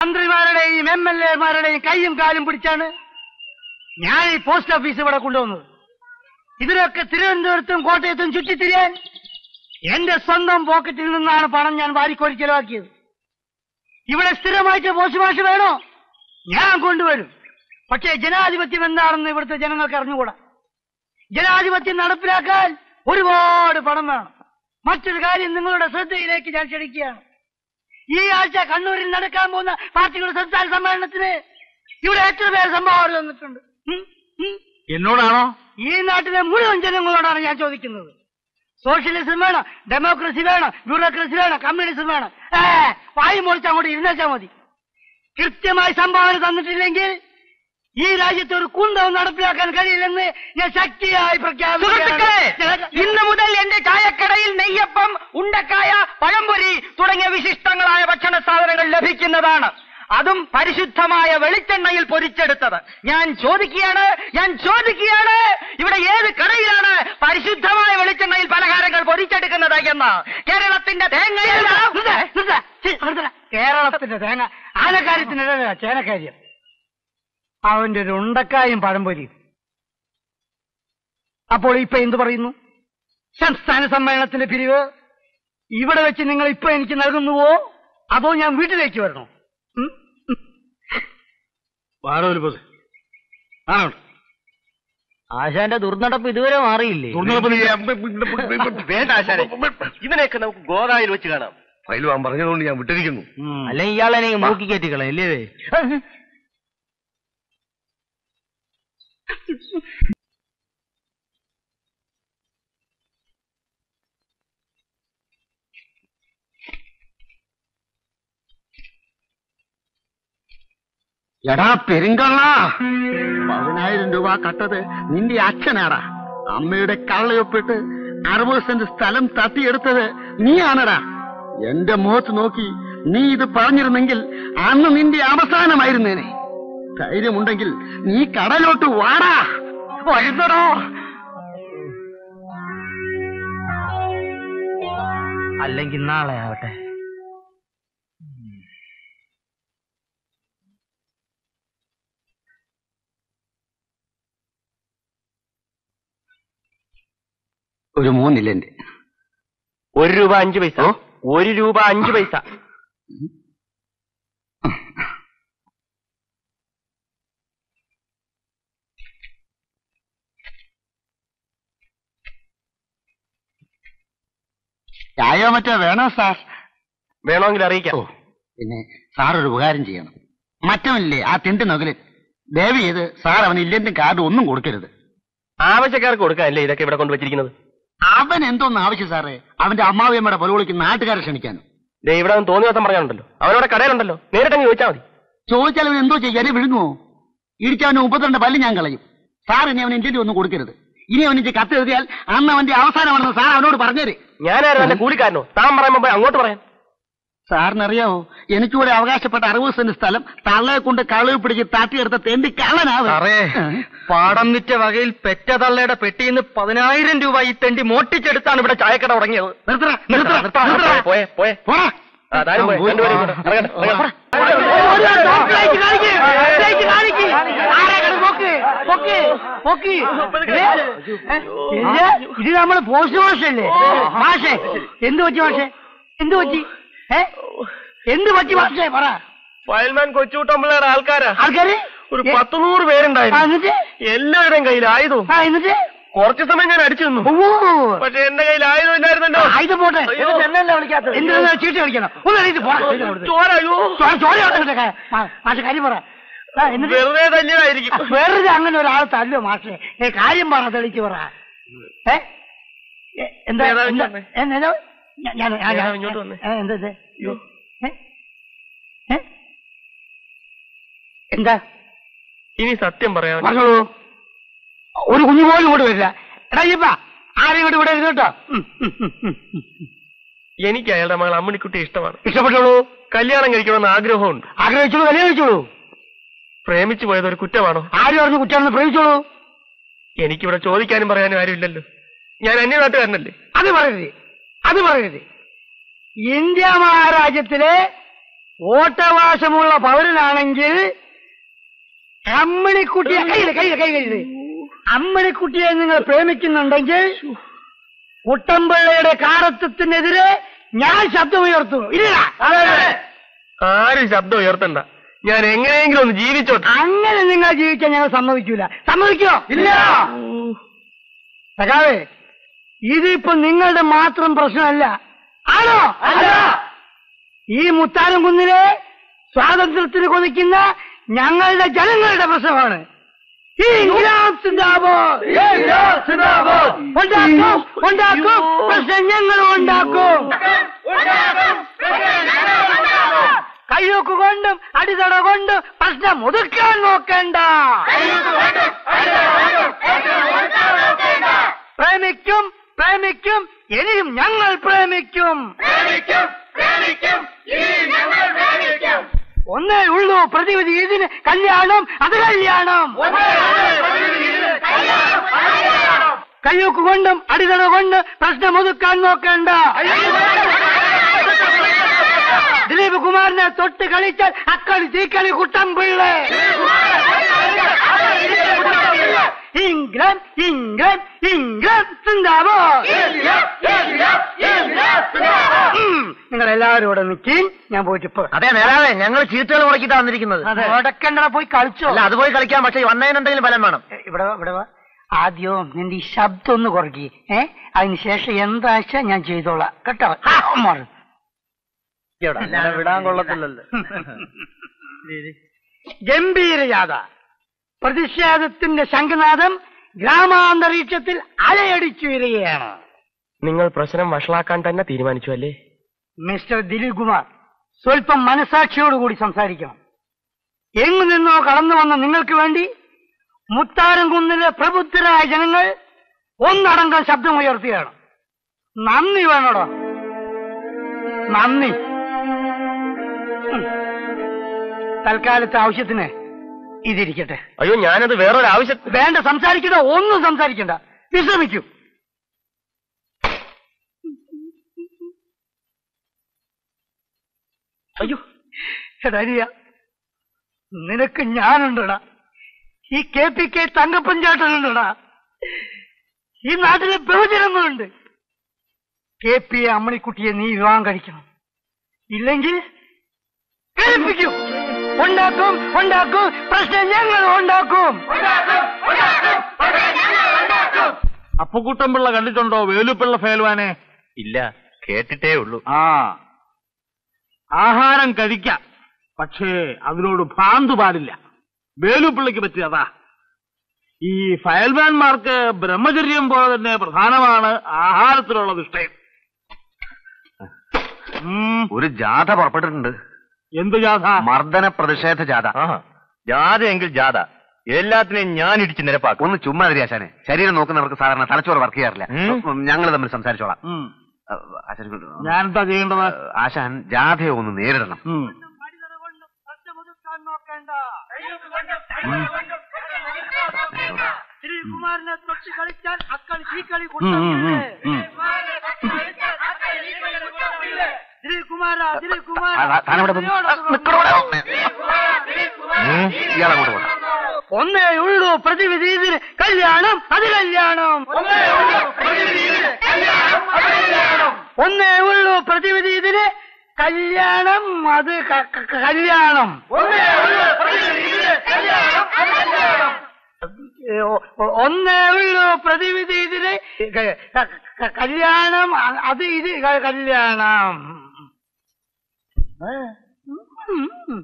മന്ത്രിമാരുടെയും M L എമാരുടെയും കൈയും കാലും പിടിച്ചാണ് ഞാൻ ഈ പോസ്റ്റ് ഓഫീസ് ഇവിടെ കൊണ്ടുവന്നത് ഇതിലൊക്കെ തിരുവനന്തപുരത്തും കോട്ടയത്തും ചുറ്റിത്തിരിയാൻ എന്റെ സ്വന്തം പോക്കറ്റിൽ നിന്നാണ് പണം ഞാൻ വാരിക്കോരി ചെലവാക്കിയത് ഇവിടെ സ്ഥിരമായിട്ട് പോസ്റ്റ് മാഷ് വേണോ ഞാൻ കൊണ്ടുവരും പക്ഷേ ജനാധിപത്യം എന്താണെന്ന് ഇവിടുത്തെ ജനങ്ങൾക്ക് അറിഞ്ഞുകൂടാ ജനാധിപത്യം നടപ്പിലാക്കാൻ ഒരുപാട് പണം വേണം മറ്റൊരു കാര്യം നിങ്ങളുടെ ശ്രദ്ധയിലേക്ക് ഞാൻ ക്ഷണിക്കുകയാണ് ഈ ആഴ്ച കണ്ണൂരിൽ നടക്കാൻ പോകുന്ന പാർട്ടികളുടെ സംസ്ഥാന സമ്മേളനത്തിന് ഇവിടെ എത്ര പേർ സംഭാവന തന്നിട്ടുണ്ട് ഉം? ഉം? എന്നോടാണോ ഈ നാട്ടിലെ മുഴുവൻ ജനങ്ങളോടാണ് ഞാൻ ചോദിക്കുന്നത് സോഷ്യലിസം വേണം ഡെമോക്രസി വേണം ബ്യൂറോക്രസി വേണം കമ്മ്യൂണിസം വേണം ഏ വായി മുറിച്ച് അങ്ങോട്ട് ഇരുന്നേച്ചാ മതി കൃത്യമായി സംഭാവന തന്നിട്ടില്ലെങ്കിൽ ഈ രാജ്യത്ത് ഒരു കുന്തവും നടപ്പിലാക്കാൻ കഴിയില്ലെന്ന് ഞാൻ ശക്തിയായി സുഹൃത്തുക്കളെ ഇന്ന് മുതൽ എന്റെ ചായക്കടയിൽ നെയ്യപ്പം ഉണ്ടക്കായ പഴംപൊരി തുടങ്ങിയ വിശിഷ്ടങ്ങളായ ഭക്ഷണ സാധനങ്ങൾ ലഭിക്കുന്നതാണ് അതും പരിശുദ്ധമായ വെളിച്ചെണ്ണയിൽ പൊരിച്ചെടുത്തത് ഞാൻ ചോദിക്കുകയാണ് ഞാൻ ചോദിക്കുകയാണ് ഇവിടെ ഏത് കടയിലാണ് പരിശുദ്ധമായ വെളിച്ചെണ്ണയിൽ പലഹാരങ്ങൾ പൊരിച്ചെടുക്കുന്നത് എന്ന് കേരളത്തിന്റെ തേങ്ങയല്ല കേരളത്തിന്റെ തേങ്ങ ആനക്കാര്യത്തിനിടയില ചേനക്കാര്യം അവന്റെ ഒരു ഉണ്ടക്കായും പഴംപൊരിയും അപ്പോൾ ഇപ്പൊ എന്തു പറയുന്നു സംസ്ഥാന സമ്മേളനത്തിന്റെ പിരിവ് ഇവിടെ വെച്ച് നിങ്ങൾ ഇപ്പൊ എനിക്ക് നൽകുന്നുവോ അതോ ഞാൻ വീട്ടിലേക്ക് വരണോ ഉം? വാടോ ഒരു പോസ് ആണോ ആശാന്റെ ദുർനടപ്പ് ഇതുവരെ മാറിയില്ലേ വേണ്ട ആശാനെ ഇവനെയൊക്കെ നമുക്ക് ഗോദായിൽ വെച്ച് കാണാം ഫയൽ വാൻ പറഞ്ഞതുകൊണ്ട് ഞാൻ വിട്ടിരിക്കുന്നു അല്ലെ ഇയാളെ മൂക്കി കയറ്റിക്കളെ അല്ലേ എടാ പെരുങ്കള്ള പതിനായിരം രൂപ കട്ടത് നിന്റെ അച്ഛനാടാ അമ്മയുടെ കള്ളയൊപ്പിട്ട് അറുപത് സെന്റ് സ്ഥലം തട്ടിയെടുത്തത് നീയാണടാ എന്റെ മുഖത്ത് നോക്കി നീ ഇത് പറഞ്ഞിരുന്നെങ്കിൽ അന്ന് നിന്റെ അവസാനമായിരുന്നേനെ ധൈര്യമുണ്ടെങ്കിൽ നീ കടലോട്ട് വാടാ വരുന്നടോ അല്ലെങ്കിൽ നാളെ ആവട്ടെ ഒരു മൂന്നില്ല എന്റെ ഒരു രൂപ അഞ്ച് പൈസ ഒരു രൂപ അഞ്ച് പൈസ ചായോ മറ്റോ വേണോ സാർ വേണമെങ്കിൽ അറിയിക്കാം പിന്നെ സാർ ഒരു ഉപകാരം ചെയ്യണം മറ്റവനില്ലേ ആ തിണ്ടി നകല് ദയവ് ചെയ്ത് സാർ അവന് ഇല്ലെന്റെ കാർഡ് ഒന്നും കൊടുക്കരുത് ആവശ്യക്കാർക്ക് കൊടുക്കാനല്ലേ ഇതൊക്കെ ഇവിടെ കൊണ്ടുവച്ചിരിക്കുന്നത് അവൻ എന്തോന്ന് ആവശ്യം സാറേ അവന്റെ അമ്മാവിയമ്മയുടെ പൊലവിളിക്ക് നാട്ടുകാരെ ക്ഷണിക്കാനും ദേ ഇവിടെ അവൻ തോന്നിയ ദിവസം പറഞ്ഞുണ്ടല്ലോ അവനോട് കടയിലുണ്ടല്ലോ നേരിട്ടങ്ങ് ചോദിച്ചാൽ മതി ചോദിച്ചാൽ അവൻ എന്തോ ചെയ്യാൻ വിഴുങ്ങുമോ ഇടിച്ചവന് മുപ്പത്തിരണ്ട് പല്ല് ഞാൻ കളയും സാർ ഇനി അവൻ ഇന്ത്യയിൽ ഒന്നും കൊടുക്കരുത് ഇനി അവൻ എനിക്ക് കത്ത് എഴുതിയാൽ അന്ന് അവന്റെ അവസാനമാണെന്ന് സാർ അവനോട് പറഞ്ഞേര് ഞാനായിരുന്നു എന്റെ കൂലിക്കാരനോ താൻ പറയുമ്പോ പോയി അങ്ങോട്ട് പറയാൻ സാറിനറിയാവോ എനിക്കൂടെ അവകാശപ്പെട്ട അറുപത് സെന്റ് സ്ഥലം തള്ളയെ കൊണ്ട് കളവ് പിടിച്ച് താട്ടിയെടുത്ത തെണ്ടി കള്ളനാവ് സാറേ പാടം വിറ്റ വകയിൽ പെറ്റ തള്ളയുടെ പെട്ടിന്ന് പതിനായിരം രൂപ ഈ തെണ്ടി മോട്ടിച്ചെടുത്താണ് ഇവിടെ ചായക്കട തുടങ്ങിയത് നിർത്തറ, നിർത്തറ, നിർത്തറ, നിർത്തറ. നിർത്തറ. പോയെ പോയെ പോടാ. ആ, താനും പോയെ. രണ്ടുപേരും ഇങ്ങോട്ട്. ഇറങ്ങട്ടെ, ഇറങ്ങട്ടെ. ഇത് നമ്മള് പോസ്റ്റ് മാഷല്ലേ മാഷേ എന്ത് പറ്റി മാഷേ എന്ത് പറ്റി ഏ എന്ത് പറ്റി മാഷേ പറ ഫയൽമാൻ കൊച്ചുകൂട്ടമ്പിള്ളയുടെ ആൾക്കാരാ ആൾക്കാര് ഒരു പത്ത് നൂറ് പേരുണ്ടായിരുന്നു ആ, എന്നിട്ട് എല്ലാവരുടെയും കയ്യിൽ ആയുധവും ആ എന്നിട്ട് കുറച്ചു സമയം ഞാൻ അടിച്ചു നിന്നു ഓ പക്ഷെ എന്റെ കയ്യിൽ ആയുധം ഇല്ലായിരുന്നല്ലോ ആ, ഇത് പോട്ടെ അയ്യോ. എന്തിനാ ചീട്ട് കളിക്കണം ഒന്ന് എഴുതി പോടാ ചീട്ട് കൊടുത്ത്. ചോര, അയ്യോ. ചോ- ചോര കൊടുത്തിട്ട് ക- മാ- മാഷെ കാര്യം പറ ആ, എന്നിട്ട് വെറുതെ തല്ലിയതായിരിക്കും വെറുതെ അങ്ങനെ ഒരാൾ തല്ലോ മാഷെ ഏ കാര്യം പറ തെളിച്ച് പറ ഏ ഏ, എന്താ ഏതാ എന്താ വന്നേ? ഏ, എന്താ? ഞാൻ- ഞാൻ- ഞാൻ- ഏതാ ഇങ്ങോട്ട് വന്നേ? ഏ, എന്താ ഇത്? ഏ? ഏ? എന്താ ഇനി സത്യം പറയാം പറഞ്ഞോളൂ ഒരു കുഞ്ഞു പോലും ഇങ്ങോട്ട് വരില്ല എടാ ഇപ്പ ആരും ഇങ്ങോട്ട് ഇവിടെ ഇരുന്ന് കേട്ടോ ഉം, ഉം, ഉം, ഉം, ഉം. എനിക്ക് അയാളുടെ മകൾ അമ്മണിക്കുട്ടി ഇഷ്ടമാണ് ഇഷ്ടപ്പെട്ടോളൂ കല്യാണം കഴിക്കണമെന്ന് ആഗ്രഹമുണ്ട് ആഗ്രഹിച്ചോളൂ കല്യാണം കഴിച്ചോളൂ പ്രേമിച്ചു പോയത് ഒരു കുറ്റമാണോ ആരും പറഞ്ഞു കുറ്റാണെന്ന് പ്രയോഗിച്ചോളൂ എനിക്കിവിടെ ചോദിക്കാനും പറയാനും ആരുമില്ലല്ലോ ഞാൻ അന്യനാട്ടുകാരനല്ലേ അത് പറയരുത് അത് പറയരുത് ഇന്ത്യ മഹാരാജ്യത്തിലെ വോട്ടവകാശമുള്ള പൗരനാണെങ്കിൽ അമ്മണിക്കുട്ടിയെ കയ്യില് കയ്യില് കൈ കയ്യില് അമ്മണിക്കുട്ടിയെ നിങ്ങൾ പ്രേമിക്കുന്നുണ്ടെങ്കിൽ കുട്ടമ്പിള്ളയുടെ കാറത്വത്തിനെതിരെ ഞാൻ ശബ്ദമുയർത്തും ഇല്ല ആരും ശബ്ദം ഉയർത്തണ്ട ഞാൻ എങ്ങനെയെങ്കിലും ഒന്ന് ജീവിച്ചോട്ടെ അങ്ങനെ നിങ്ങൾ ജീവിക്കാൻ ഞങ്ങൾ സമ്മതിക്കൂല സമ്മതിക്കോ ഇല്ല സഖാവേ ഇതിപ്പോ നിങ്ങളുടെ മാത്രം പ്രശ്നമല്ല ആണോ അല്ല ഈ മുത്താനം കുന്നിലെ സ്വാതന്ത്ര്യത്തിന് കൊതിക്കുന്ന ഞങ്ങളുടെ ജനങ്ങളുടെ പ്രശ്നമാണ് ഈ ഇൻക്ലാബ് സിന്ദാബാദ്. ഉണ്ടാക്കും ഉണ്ടാക്കും പ്രശ്നം ഞങ്ങൾ ഉണ്ടാക്കും കയ്യൊക്കെ കൊണ്ടും അടിതട കൊണ്ടും പ്രശ്നം ഒതുക്കാൻ നോക്കണ്ട പ്രേമിക്കും പ്രേമിക്കും ഇനിയും ഞങ്ങൾ പ്രേമിക്കും ഒന്നേ ഉള്ളൂ പ്രതിവിധി ഇതിന് കല്യാണം അത് കല്യാണം കയ്യൊക്കെ കൊണ്ടും അടിതട കൊണ്ട് പ്രശ്നം ഒതുക്കാൻ നോക്കണ്ട ദിലീപ് കുമാറിനെ തൊട്ട് കളിച്ചാൽ അക്കളി തീക്കളി കുട്ടം പിള്ളേ ഇംഗ്ലണ്ട് ഇംഗ്ലണ്ട് ഇംഗ്ലണ്ട് സിന്ദാബാദ് നിങ്ങൾ എല്ലാവരും ഇവിടെ നിൽക്കി ഞാൻ പോയിട്ട് ഇപ്പൊ അതെ നേരാവേ ഞങ്ങൾ ചീട്ടുകൾ മുടക്കിട്ടാ വന്നിരിക്കുന്നത് മുടക്കണ്ടട പോയി കളിച്ചോ അല്ല അത് പോയി കളിക്കാൻ പക്ഷേ വന്നതിനുണ്ടെങ്കിലും ഫലം വേണം ഏ, ഇവിടെ വാ, ഇവിടെ വാ ആദ്യം നിന്റെ ഈ ശബ്ദം ഒന്ന് കുറയ്ക്കി ഏ അതിനുശേഷം എന്താഴ്ച ഞാൻ ചെയ്തോളാം കേട്ടോ ആ, മാറ്. വിടാൻ കൊള്ളത്തില്ലല്ലോ ഗംഭീര ജാഥ പ്രതിഷേധത്തിന്റെ ശംഖനാഥം ഗ്രാമാന്തരീക്ഷത്തിൽ അലയടിച്ചു വരികയാണ് നിങ്ങൾ പ്രശ്നം വഷളാക്കാൻ തന്നെ തീരുമാനിച്ചു അല്ലേ മിസ്റ്റർ ദിലീപ് കുമാർ സ്വല്പം മനസാക്ഷിയോടുകൂടി സംസാരിക്കണം എങ്ങു നിന്നോ കടന്നു വന്ന നിങ്ങൾക്ക് വേണ്ടി മുത്താരം കുന്നിലെ പ്രബുദ്ധരായ ജനങ്ങൾ ഒന്നടങ്കം ശബ്ദമുയർത്തുകയാണ് നന്ദി വേണോടോ നന്ദി ഉം. തൽക്കാലത്തെ ആവശ്യത്തിന് ഇതിരിക്കട്ടെ അയ്യോ ഞാനത് വേറൊരു ആവശ്യം വേണ്ട സംസാരിക്കണ്ട ഒന്നും സംസാരിക്കണ്ട വിശ്രമിക്കൂ അയ്യോ എടാ അരിയ നിനക്ക് ഞാനുണ്ടടാ ഈ കെ പി കെ തങ്കപ്പഞ്ചാട്ടനുണ്ടടാ ഈ നാട്ടിലെ ബഹുജനങ്ങളുണ്ട് കെ പി അമ്മണിക്കുട്ടിയെ നീ വിവാഹം കഴിക്കണം ഇല്ലെങ്കിൽ കഴിപ്പിക്കും ഉണ്ടാക്കും ഉണ്ടാക്കും പ്രശ്നം ഞങ്ങൾ ഉണ്ടാക്കും അപ്പുക്കുട്ടൻപിള്ള കണ്ടിട്ടുണ്ടോ വേലുപ്പിള്ള ഫേൽവാനെ ഇല്ല കേട്ടിട്ടേ ഉള്ളൂ ആ ആഹാരം കഴിക്കാം പക്ഷേ അതിനോട് ഭ്രാന്ത് പാടില്ല വേലുപ്പിള്ളയ്ക്ക് പറ്റിയതാ ഈ ഫയൽമാൻമാർക്ക് ബ്രഹ്മചര്യം പോലെ തന്നെ പ്രധാനമാണ് ആഹാരത്തിലുള്ള നിഷ്ഠയും ഉം, ഒരു ജാഥ പുറപ്പെട്ടിട്ടുണ്ട് എന്ത് ജാഥ മർദ്ദന പ്രതിഷേധ ജാഥ ആഹാ ജാഥ എങ്കിൽ ജാഥ എല്ലാത്തിനെയും ഞാൻ ഇടിച്ച് നിരപ്പാക്കും ഒന്ന് ചുമ്മാ ആശാനെ ശരീരം നോക്കുന്നവർക്ക് സാധാരണ തലച്ചോറ് വർക്ക് ചെയ്യാറില്ല ഉം. ഞങ്ങൾ തമ്മിൽ സംസാരിച്ചോളാം ഉം, അഹ് ആശാൻ ഇങ്ങോട്ട് വാ. ഞാനെന്താ ചെയ്യേണ്ടത് അഹ് ആശാൻ ജാഥയെ ഒന്ന് നേരിടണം ഉം. ശ്രീകുമാരനെ തൊട്ട് കളിച്ചാൽ അക്കളി ചീക്കളി ഉം, ഉം, ഉം, ഉം. ശ്രീകുമാര ശ്രീകുമാര ആ, താനവിടെ നിന്ന് നിക്കടോ അവിടെ. ഉം, ഇയാളങ്ങോട്ട് പോട്ടെ ഒന്നേ ഉള്ളൂ പ്രതിവിധി ഇതിന് കല്യാണം അത് കല്യാണം ഒന്നേ ഉള്ളൂ പ്രതിവിധി ഇതിന് കല്യാണം അത് ക- ക- കല്യാണം ഏ, ഒ- ഒ- ഒന്നേ ഉള്ളൂ പ്രതിവിധി ഇതിന് ക- ക- ക- കല്യാണം അ- അത് ഇത് ക- കല്യാണം ഉം, ഉം.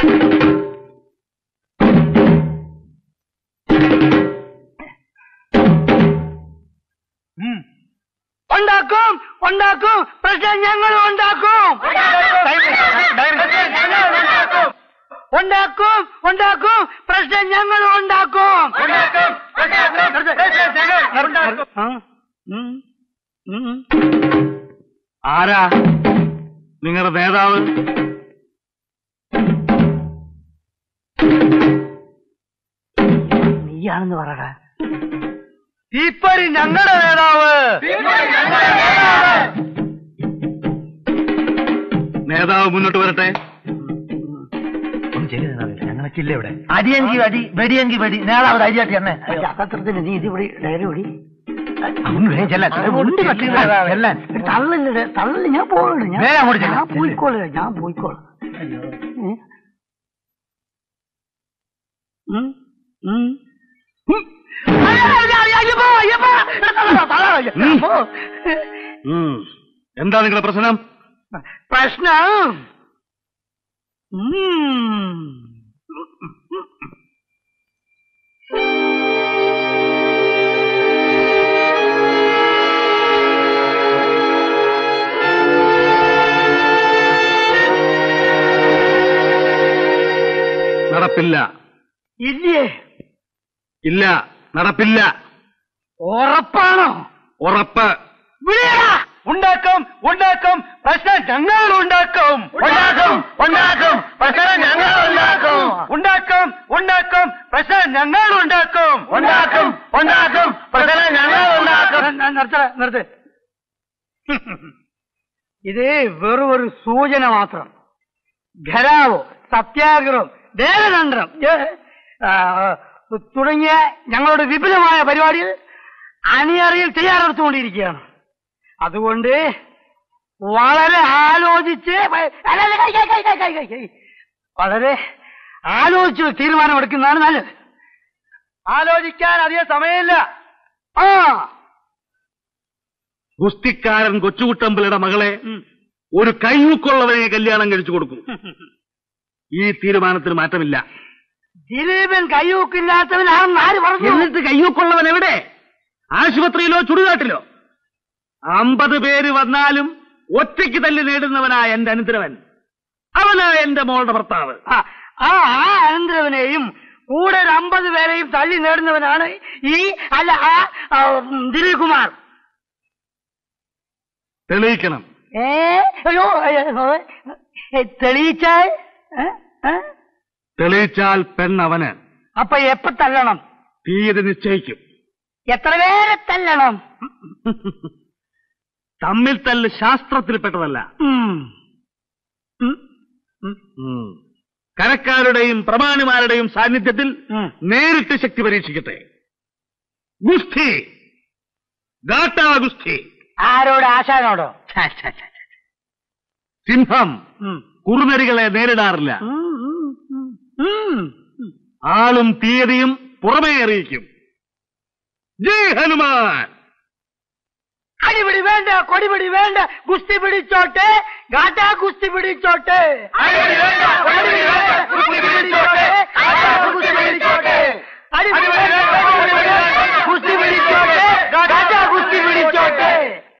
ഉണ്ടാക്കും ഉണ്ടാക്കും പ്രശ്നം ഞങ്ങൾ ഉണ്ടാക്കും ഉണ്ടാക്കും ഉണ്ടാക്കും പ്രശ്നം ഞങ്ങൾ ഉണ്ടാക്കും ആ? ഉം. ഉം. ആരാ നിങ്ങളുടെ നേതാവ് നീയാണെന്ന് പറടാ തീപ്പരി ഞങ്ങളുടെ നേതാവ് നേതാവ് മുന്നോട്ട് വരട്ടെ ഞങ്ങൾക്കില്ല ഇവിടെ അടിയെങ്കി അടി വെടിയെങ്കി വെടി നേടാവത് അരിയാട്ടി എന്നെ പത്രത്തിന് നീ ഇത് ഇവിടെ ഡയറി ഓടി ചെല്ലാൻ തള്ളില്ല തള്ളില്ല ഞാൻ പോകണു ഞാൻ വേഗം അങ്ങോട്ട് ചെല്ല്. ഞാൻ പോയിക്കോളാം ഞാൻ പോയിക്കോളാം ഏ? ഉം, ഉം. ഉം. അയ്യോ, അയ്യോ, അയ്യപ്പോ, അയ്യപ്പോ. തള്ളാ, തള്ളാ, അയ്യപ്പോ. എന്താ നിങ്ങളുടെ പ്രശ്നം പ്രശ്നം ഉം. നടപ്പില്ല ഇല്ലേ ഇല്ല നടപ്പില്ല ഉറപ്പാണോ ഉറപ്പ് വിളിയടാ ഉണ്ടാക്കും ഉണ്ടാക്കും പ്രശ്നം ഞങ്ങൾ ഉണ്ടാക്കും ഉണ്ടാക്കും ഉണ്ടാക്കും പ്രശ്നം ഞങ്ങൾ ഉണ്ടാക്കും ഉണ്ടാക്കും ഉണ്ടാക്കും പ്രശ്നം ഞങ്ങൾ ഉണ്ടാക്കും ഉണ്ടാക്കും ഉണ്ടാക്കും പ്രശ്നം ഞങ്ങൾ ഉണ്ടാക്കും നിർത്ത നിർത്ത് ഇത് വെറും ഒരു സൂചന മാത്രം ഖരാവോ സത്യാഗ്രഹം ദേവതന്ത്രം ഏ, ആ, തുടങ്ങിയ ഞങ്ങളുടെ വിപുലമായ പരിപാടികൾ അണിയറിയിൽ തയ്യാറെടുത്തുകൊണ്ടിരിക്കുകയാണ് അതുകൊണ്ട് വളരെ ആലോചിച്ച് വ- അല്ല, അല്ല, കൈ, കൈ, കൈ, കൈ, കൈ, കൈ, കൈ. വളരെ ആലോചിച്ച് ഒരു തീരുമാനമെടുക്കുന്നതാണ് നല്ലത് ആലോചിക്കാൻ അധികം സമയമില്ല ആ ഗുസ്തിക്കാരൻ കൊച്ചുകുട്ടമ്പലയുടെ മകളെ ഉം. ഒരു കൈമുക്കുള്ളവനെ കല്യാണം കഴിച്ചു കൊടുക്കും ഈ തീരുമാനത്തിന് മാറ്റമില്ല ദിലീപൻ കയ്യൂക്കില്ലാത്തവനാണെന്ന് ആര് പറഞ്ഞു എന്നിട്ട് കയ്യൂക്കുള്ളവൻ എവിടെ ആശുപത്രിയിലോ ചുടുകാട്ടിലോ അമ്പത് പേര് വന്നാലും ഒറ്റയ്ക്ക് തല്ലി നേടുന്നവനായ എന്റെ അനുദ്രവൻ അവനാ എന്റെ മോളുടെ ഭർത്താവ് ആ ആ ആ അനന്തരവനെയും കൂടെ ഒരു അമ്പത് പേരെയും തള്ളി നേടുന്നവനാണ് ഈ അല്ല ആ ആ, ഉം, ദിലീപ് കുമാർ തെളിയിക്കണം ഏ അയ്യോ അയ്യോ, ഏ, തെളിയിച്ചാൽ ഏ? ഏ? തെളിയിച്ചാൽ പെണ്ണവന് അപ്പൊ എപ്പ തല്ലണം തീയതി നിശ്ചയിക്കും എത്ര പേരെ തല്ലണം തമ്മിൽ തല്ല് ശാസ്ത്രത്തിൽപ്പെട്ടതല്ല ഉം. ഉം. ഉം. ഉം. കരക്കാരുടെയും പ്രമാണിമാരുടെയും സാന്നിധ്യത്തിൽ ഉം. നേരിട്ട് ശക്തി പരീക്ഷിക്കട്ടെ ഗുസ്തി ഗാട്ടാ ഗുസ്തി ആരോട് ആശാനോടോ സിംഹം ഉം. കുറുനരികളെ നേരിടാറില്ല ഉം, ഉം, ഉം. ഉം. ആളും തീയതിയും പുറമേ അറിയിക്കും ജയ് ഹനുമാൻ അടിപിടി വേണ്ട കൊടിപിടി വേണ്ട ഗുസ്തി പിടിച്ചോട്ടെ ഗാട്ടാ ഗുസ്തി പിടിച്ചോട്ടെ അടിപിടി വേണ്ട, കൊടിപിടി വേണ്ട, ഗുസ്തി